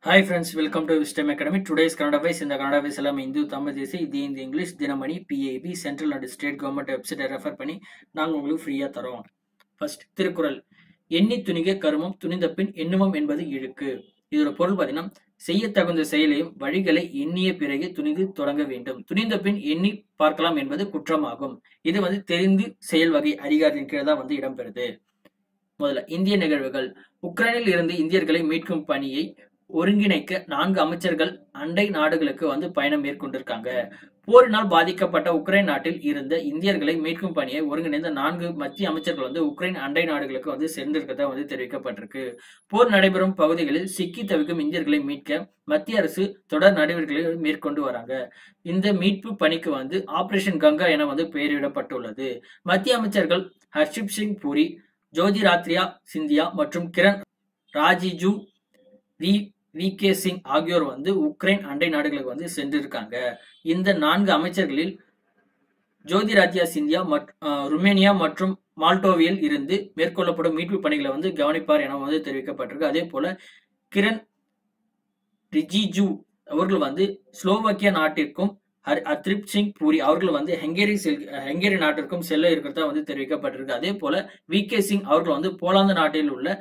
hi friends welcome to Wisdom Academy today's Kannada wise இந்த Kannada wise எல்லாம் Hindu Tamil தேசி இது இந்த English Dinamani PAB central and state government வெப்சைட்டை ரெஃபர் பண்ணி நாங்கள் உங்களுக்கு ஃப்ரீயாக தரோம் ஃபர்ஸ்ட் திருக்குறள் எண்ணி துணிக கருமம் துணிந்த பின் எண்ணுமம் என்பது இழுக்கு இதோட பொருள் பார்த்தீங்கன்னா செய்ய தகுந்த செயலையும் வழிகளை எண்ணிய பிறகு துணிந்து தொடங்க வேண்டும் துணிந்த பின் எண்ணி பார்க்கலாம் என்பது குற்றமாகும் இது வந்து தெரிந்து செயல் வகை அதிகாரத்தின் கீழ் தான் வந்து இடம்பெறுது முதல்ல இந்திய நிகழ்வுகள் உக்ரைனில் இருந்து இந்தியர்களை மீட்கும் பணியை ஒருங்கிணைக்க நான்கு அமைச்சர்கள் அண்டை நாடுகளுக்கு வந்து பயணம் மேற்கொண்டிருக்காங்க போரினால் பாதிக்கப்பட்ட உக்ரைன் நாட்டில் இருந்த இந்தியர்களை மீட்கும் பணியை ஒருங்கிணைந்த நான்கு மத்திய அமைச்சர்கள் வந்து உக்ரைன் அண்டை நாடுகளுக்கு வந்து சென்றிருக்கதா வந்து தெரிவிக்கப்பட்டிருக்கு போர் நடைபெறும் பகுதிகளில் சிக்கி தவிக்கும் இந்தியர்களை மீட்க மத்திய அரசு தொடர் நடவடிக்கைகளை மேற்கொண்டு வராங்க இந்த மீட்பு பணிக்கு வந்து ஆபரேஷன் கங்கா என வந்து பெயரிடப்பட்டுள்ளது மத்திய அமைச்சர்கள் ஹர்ஷிப் சிங் பூரி ஜோதிராத்ரியா சிந்தியா மற்றும் Kiren Rijiju V V K Singh ஆகியோர் வந்து உக்ரைன் அண்டை நாடுகளுக்கு வந்து சென்றிருக்காங்க இந்த நான்கு அமைச்சர்களில் ஜோதிராத்யா சிந்தியா ருமேனியா மற்றும் மால்டோவியில் இருந்து மேற்கொள்ளப்படும் மீட்பு பணிகளை வந்து கவனிப்பார் என வந்து தெரிவிக்கப்பட்டிருக்கு அதே போல கிரண் ரிஜிஜு அவர்கள் வந்து ஸ்லோவாக்கியா நாட்டிற்கும் அத்ரிப் சிங் பூரி அவர்கள் வந்து ஹங்கேரி செல் ஹங்கேரி நாட்டிற்கும் செல்ல இருக்கிறதா வந்து தெரிவிக்கப்பட்டிருக்கு அதே போல வி கே சிங் அவர்கள் வந்து போலாந்து நாட்டில் உள்ள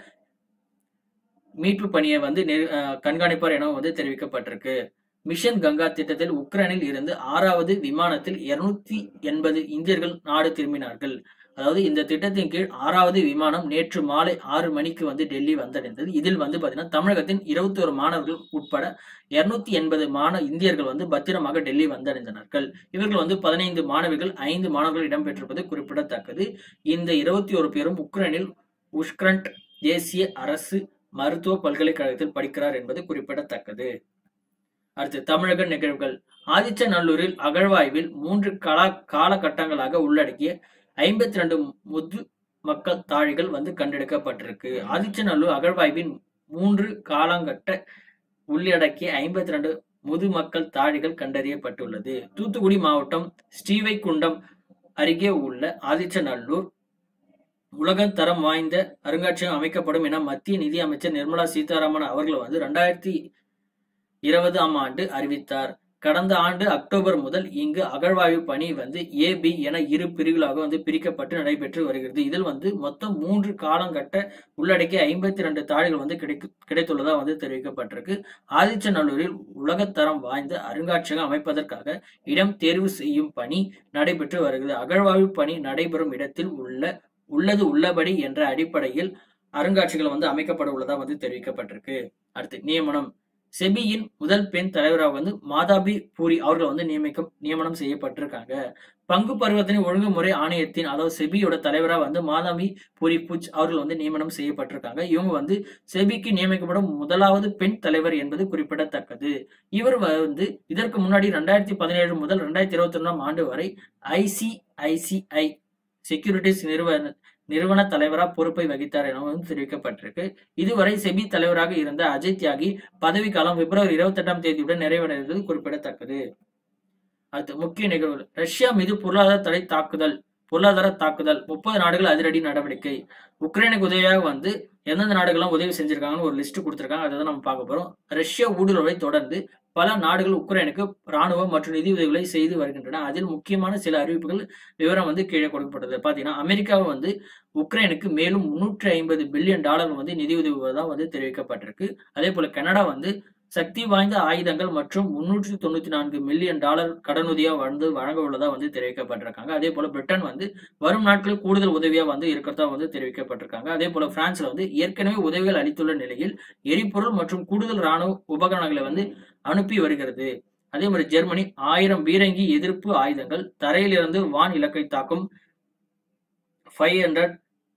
மீட்பு பணியை வந்து கண்காணிப்பார் என வந்து தெரிவிக்கப்பட்டிருக்கு மிஷன் கங்கா திட்டத்தில் உக்ரைனில் இருந்து ஆறாவது விமானத்தில் இருநூத்தி எண்பது இந்தியர்கள் நாடு திரும்பினார்கள் அதாவது இந்த திட்டத்தின் கீழ் ஆறாவது விமானம் நேற்று மாலை ஆறு மணிக்கு வந்து டெல்லி வந்தடைந்தது இதில் வந்து பாத்தீங்கன்னா தமிழகத்தின் இருபத்தி ஒரு மாணவர்கள் உட்பட இருநூத்தி எண்பது மாண இந்தியர்கள் வந்து பத்திரமாக டெல்லி வந்தடைந்தனர்கள் இவர்கள் வந்து பதினைந்து மாணவிகள் ஐந்து மாணவர்கள் இடம்பெற்றிருப்பது குறிப்பிடத்தக்கது இந்த இருபத்தி ஒரு பேரும் உக்ரைனில் உஷ்கிரண்ட் தேசிய அரசு மருத்துவ பல்கலைக்கழகத்தில் படிக்கிறார் என்பது குறிப்பிடத்தக்கது அடுத்து தமிழக நிகழ்வுகள் ஆதிச்சநல்லூரில் அகழ்வாய்வில் மூன்று கால காலகட்டங்களாக உள்ளடக்கிய ஐம்பத்தி ரெண்டு முது மக்கள் தாழிகள் வந்து கண்டெடுக்கப்பட்டிருக்கு ஆதிச்சநல்லூர் அகழ்வாய்வின் மூன்று காலங்கட்ட உள்ளடக்கிய ஐம்பத்தி ரெண்டு முதுமக்கள் தாழிகள் கண்டறியப்பட்டுள்ளது தூத்துக்குடி மாவட்டம் ஸ்ரீவைகுண்டம் அருகே உள்ள ஆதிச்சநல்லூர் உலக தரம் வாய்ந்த அருங்காட்சியகம் அமைக்கப்படும் என மத்திய நிதி அமைச்சர் நிர்மலா சீதாராமன் அவர்கள் வந்து ரெண்டாயிரத்தி இருபதாம் ஆண்டு அறிவித்தார் கடந்த ஆண்டு அக்டோபர் முதல் இங்கு அகழ்வாய்வு பணி வந்து ஏ பி என இரு பிரிவுகளாக வந்து பிரிக்கப்பட்டு நடைபெற்று வருகிறது இதில் வந்து மொத்தம் மூன்று காலங்கட்ட உள்ளடக்கிய ஐம்பத்தி ரெண்டு தாழிகள் வந்து கிடைக்கு கிடைத்துள்ளதா வந்து தெரிவிக்கப்பட்டிருக்கு ஆதிச்சநல்லூரில் உலகத்தரம் வாய்ந்த அருங்காட்சியகம் அமைப்பதற்காக இடம் தேர்வு செய்யும் பணி நடைபெற்று வருகிறது அகழ்வாய்வு பணி நடைபெறும் இடத்தில் உள்ள உள்ளது உள்ளபடி என்ற அடிப்படையில் அருங்காட்சியகம் வந்து அமைக்கப்பட உள்ளதா வந்து தெரிவிக்கப்பட்டிருக்கு அடுத்து நியமனம் செபியின் முதல் பெண் தலைவராக வந்து மாதாபி பூரி அவர்கள் வந்து நியமிக்க நியமனம் செய்யப்பட்டிருக்காங்க பங்கு பரிவர்த்தனை ஒழுங்குமுறை ஆணையத்தின் அதாவது செபியோட தலைவராக வந்து மாதாபி பூரி புச் அவர்கள் வந்து நியமனம் செய்யப்பட்டிருக்காங்க இவங்க வந்து செபிக்கு நியமிக்கப்படும் முதலாவது பெண் தலைவர் என்பது குறிப்பிடத்தக்கது இவர் வந்து இதற்கு முன்னாடி ரெண்டாயிரத்தி பதினேழு முதல் ரெண்டாயிரத்தி இருபத்தி ஒன்றாம் ஆண்டு வரை ஐசிஐசிஐ செக்யூரிட்டிஸ் நிறுவன நிறுவன தலைவராக பொறுப்பை வகித்தார் என வந்து தெரிவிக்கப்பட்டிருக்கு இதுவரை செபி தலைவராக இருந்த அஜய் தியாகி பதவிக்காலம் பிப்ரவரி இருபத்தி எட்டாம் தேதியுடன் நிறைவடைந்தது குறிப்பிடத்தக்கது அடுத்து முக்கிய நிகழ்வுகள் ரஷ்யா மீது பொருளாதார தடை தாக்குதல் பொருளாதார தாக்குதல் முப்பது நாடுகள் அதிரடி நடவடிக்கை உக்ரைனுக்கு உதவியாக வந்து எந்தெந்த நாடுகளும் உதவி செஞ்சிருக்காங்கன்னு ஒரு லிஸ்ட் கொடுத்துருக்காங்க அதை தான் நம்ம பார்க்க போறோம் ரஷ்ய ஊடுருவை தொடர்ந்து பல நாடுகள் உக்ரைனுக்கு ராணுவம் மற்றும் நிதி உதவிகளை செய்து வருகின்றன அதில் முக்கியமான சில அறிவிப்புகள் விவரம் வந்து கீழே கொடுக்கப்பட்டது பாத்தீங்கன்னா அமெரிக்காவை வந்து உக்ரைனுக்கு மேலும் முன்னூற்றி ஐம்பது பில்லியன் டாலர் வந்து நிதி உதவி தான் வந்து தெரிவிக்கப்பட்டிருக்கு அதே போல கனடா வந்து சக்தி வாய்ந்த ஆயுதங்கள் மற்றும் முன்னூற்றி தொண்ணூத்தி நான்கு மில்லியன் டாலர் கடனுதவியா வந்து வழங்க உள்ளதா வந்து தெரிவிக்கப்பட்டிருக்காங்க அதே போல பிரிட்டன் வந்து வரும் நாட்களில் கூடுதல் உதவியா வந்து இருக்கிறதா வந்து தெரிவிக்கப்பட்டிருக்காங்க அதே போல பிரான்ஸ்ல வந்து ஏற்கனவே உதவிகள் அளித்துள்ள நிலையில் எரிபொருள் மற்றும் கூடுதல் ராணுவ உபகரணங்களை வந்து அனுப்பி வருகிறது அதே மாதிரி ஜெர்மனி ஆயிரம் பீரங்கி எதிர்ப்பு ஆயுதங்கள் தரையிலிருந்து வான் இலக்கை தாக்கும் ஃபைவ் ஹண்ட்ரட்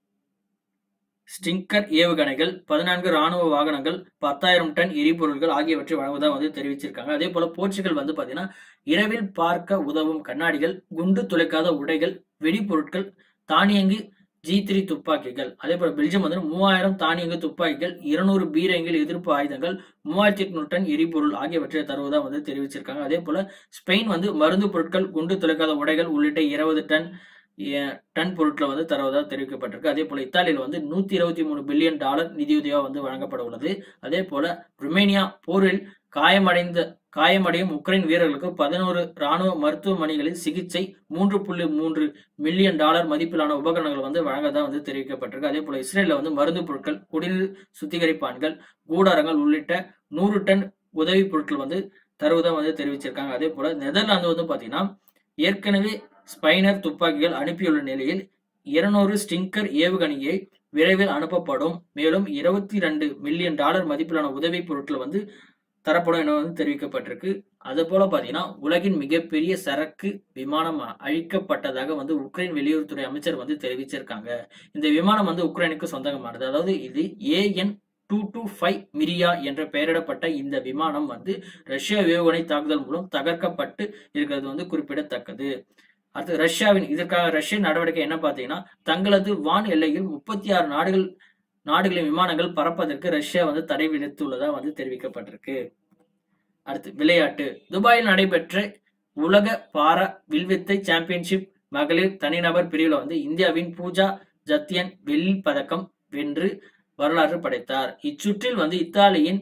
ஸ்டிங்கர் ஏவுகணைகள் பதினான்கு ராணுவ வாகனங்கள் பத்தாயிரம் டன் எரிபொருள்கள் ஆகியவற்றை வழங்குவதா வந்து தெரிவிச்சிருக்காங்க அதே போல போர்ச்சுகல் வந்து பாத்தீங்கன்னா இரவில் பார்க்க உதவும் கண்ணாடிகள் குண்டு துளைக்காத உடைகள் வெடிப்பொருட்கள் தானியங்கி ஜி த்ரீ துப்பாக்கிகள் அதே போல பெல்ஜியம் வந்து மூவாயிரம் தானியங்கு துப்பாக்கிகள் இருநூறு பீரங்கிகள் எதிர்ப்பு ஆயுதங்கள் மூவாயிரத்தி எட்நூறு டன் எரிபொருள் ஆகியவற்றை தருவதா வந்து தெரிவிச்சிருக்காங்க அதே போல ஸ்பெயின் வந்து மருந்து பொருட்கள் குண்டு துளைக்காத உடைகள் உள்ளிட்ட இருபது டன் டன் பொருட்களை வந்து தருவதாக தெரிவிக்கப்பட்டிருக்கு அதே போல இத்தாலியில் வந்து நூத்தி இருபத்தி மூணு பில்லியன் டாலர் நிதியுதவியா வந்து வழங்கப்பட உள்ளது அதே போல ருமேனியா போரில் காயமடைந்த காயமடையும் உக்ரைன் வீரர்களுக்கு பதினோரு ராணுவ மருத்துவமனைகளில் சிகிச்சை மூன்று புள்ளி மூன்று மில்லியன் டாலர் மதிப்பிலான உபகரணங்கள் வந்து வழங்கதா வந்து தெரிவிக்கப்பட்டிருக்கு அதே போல இஸ்ரேலில் வந்து மருந்து பொருட்கள் குடிநீர் சுத்திகரிப்பான்கள் கூடாரங்கள் உள்ளிட்ட நூறு டன் உதவி பொருட்கள் வந்து தருவதா வந்து தெரிவிச்சிருக்காங்க அதே போல நெதர்லாந்து வந்து பாத்தீங்கன்னா ஏற்கனவே ஸ்பைனர் துப்பாக்கிகள் அனுப்பியுள்ள நிலையில் இருநூறு ஸ்டிங்கர் ஏவுகணையை விரைவில் அனுப்பப்படும் மேலும் இருபத்தி ரெண்டு மில்லியன் டாலர் மதிப்பிலான உதவி பொருட்கள் வந்து தரப்படும் என வந்து தெரிவிக்கப்பட்டிருக்கு அது போல பாத்தீங்கன்னா உலகின் மிகப்பெரிய சரக்கு விமானம் அழிக்கப்பட்டதாக வந்து உக்ரைன் வெளியுறவுத்துறை அமைச்சர் வந்து தெரிவிச்சிருக்காங்க இந்த விமானம் வந்து உக்ரைனுக்கு சொந்தமானது அதாவது இது AN two two five Mriya என்ற பெயரிடப்பட்ட இந்த விமானம் வந்து ரஷ்ய ஏவுகணை தாக்குதல் மூலம் தகர்க்கப்பட்டு இருக்கிறது வந்து குறிப்பிடத்தக்கது அடுத்து ரஷ்யாவின் இதற்காக ரஷ்ய நடவடிக்கை என்ன பார்த்தீங்கன்னா தங்களது வான் எல்லையில் முப்பத்தி ஆறு நாடுகள் நாடுகளின் விமானங்கள் பறப்பதற்கு ரஷ்யா வந்து தடை விதித்துள்ளதா வந்து தெரிவிக்கப்பட்டிருக்கு அடுத்து விளையாட்டு துபாயில் நடைபெற்ற உலக பாரா வில்வித்தை சாம்பியன்ஷிப் மகளிர் தனிநபர் பிரிவில் வந்து இந்தியாவின் பூஜா ஜத்தியன் வெள்ளி பதக்கம் வென்று வரலாறு படைத்தார் இச்சுற்றில் வந்து இத்தாலியின்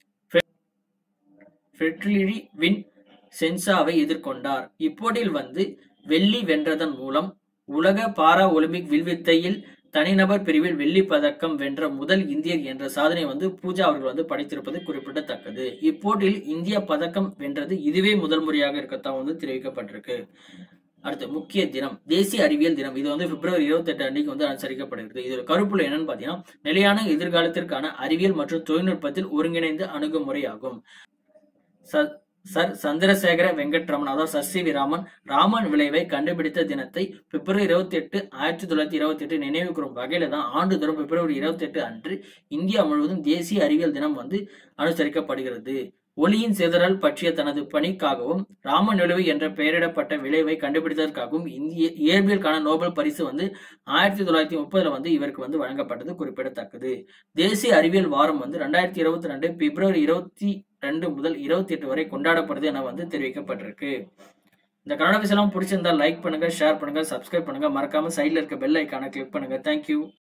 ஃபெட்ரிலி வின் சென்சாவை எதிர்கொண்டார் இப்போட்டியில் வந்து வெள்ளி வென்றதன் மூலம் உலக பாரா ஒலிம்பிக் வில்வித்தையில் தனிநபர் பிரிவில் வெள்ளி பதக்கம் வென்ற முதல் இந்தியர் என்ற சாதனை வந்து பூஜா அவர்கள் வந்து படைத்திருப்பது குறிப்பிடத்தக்கது இப்போட்டியில் இந்திய பதக்கம் வென்றது இதுவே முதல் முறையாக இருக்கத்தான் வந்து தெரிவிக்கப்பட்டிருக்கு அடுத்து முக்கிய தினம் தேசிய அறிவியல் தினம் இது வந்து பிப்ரவரி இருபத்தி எட்டு அன்னைக்கு வந்து அனுசரிக்கப்படுகிறது இது கருப்புல என்னன்னு பாத்தீங்கன்னா நிலையான எதிர்காலத்திற்கான அறிவியல் மற்றும் தொழில்நுட்பத்தில் ஒருங்கிணைந்த அணுகுமுறை ஆகும் சர் சந்திரசேகர வெங்கட்ரமன் அதாவது sir C V Raman Raman விளைவை கண்டுபிடித்த தினத்தை பிப்ரவரி இருபத்தி எட்டு ஆயிரத்தி தொள்ளாயிரத்தி இருபத்தி எட்டு நினைவு கூறும் வகையில தான் ஆண்டுதோறும் பிப்ரவரி இருபத்தி எட்டு அன்று இந்தியா முழுவதும் தேசிய அறிவியல் தினம் வந்து அனுசரிக்கப்படுகிறது ஒளியின் சிதறல் பற்றிய தனது பணிக்காகவும் ராமன் விளைவு என்ற பெயரிடப்பட்ட விளைவை கண்டுபிடித்ததற்காகவும் இந்திய இயற்பியலுக்கான நோபல் பரிசு வந்து ஆயிரத்தி தொள்ளாயிரத்தி முப்பதுல வந்து இவருக்கு வந்து வழங்கப்பட்டது குறிப்பிடத்தக்கது தேசிய அறிவியல் வாரம் வந்து ரெண்டாயிரத்தி இருபத்தி ரெண்டு பிப்ரவரி இருபத்தி ரெண்டு முதல் இருபத்தி எட்டு வரை கொண்டாடப்படுது என வந்து தெரிவிக்கப்பட்டிருக்கு இந்த கன்னட விஷயம் பிடிச்சிருந்தா லைக் பண்ணுங்க ஷேர் பண்ணுங்க சப்ஸ்கிரைப் பண்ணுங்க மறக்காம சைட்ல இருக்க பெல் ஐக்கான கிளிக் பண்ணுங்க தேங்க்யூ